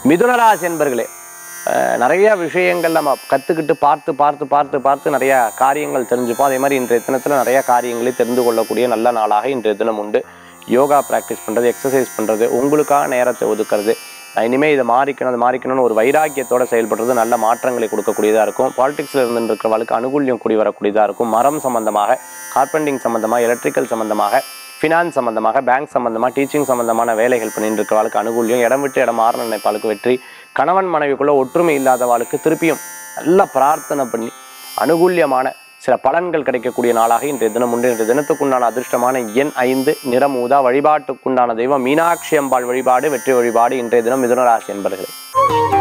மிதுனராசி என்பர்களே அஹ், நிறைய விஷயங்கள் நம்ம கற்றுக்கிட்டு பார்த்து பார்த்து பார்த்து பார்த்து நிறைய காரியங்கள் தெரிஞ்சுப்போம் அதே மாதிரி இன்றைய தினத்தில் நிறைய காரியங்களை தெரிந்து கொள்ளக்கூடிய நல்ல நாளாக இன்றைய தினம் உண்டு யோகா ப்ராக்டிஸ் பண்ணுறது எக்ஸசைஸ் பண்ணுறது உங்களுக்காக நேரத்தை ஒதுக்குறது நான் இனிமேல் இதை மாறிக்கணும் அதை மாறிக்கணும்னு ஒரு வைராக்கியத்தோட செயல்படுறது நல்ல மாற்றங்களை கொடுக்கக்கூடியதாக இருக்கும் பாலிடிக்ஸில் இருந்து இருக்கிறவளுக்கு அனுகூல்யம் கூடி வரக்கூடியதாக இருக்கும் மரம் சம்பந்தமாக கார்பெண்டிங் சம்பந்தமாக எலக்ட்ரிக்கல் சம்பந்தமாக ஃபினான்ஸ் சம்பந்தமாக பேங்க் சம்பந்தமாக டீச்சிங் சம்பந்தமான வேலைகள் பண்ணிட்டு இருக்கிறவளுக்கு அனுகூல்யம் இடம் விட்டு இடம் மாற நினைப்பாளுக்கு வெற்றி கணவன் மனைவிக்குள்ள ஒற்றுமை இல்லாதவாளுக்கு திருப்பியும் நல்லா பிரார்த்தனை பண்ணி அனுகூல்யமான சில பலன்கள் கிடைக்கக்கூடிய நாளாக இன்றைய தினம் உண்டு இன்றைய தினத்துக்குண்டான அதிர்ஷ்டமான எண் ஐந்து நிறம் ஊதா வழிபாட்டுக்குண்டான தெய்வம் மீனாட்சி அம்பாள் வழிபாடு வெற்றி வழிபாடு இன்றைய தினம் மிதுனராசி என்பர்களே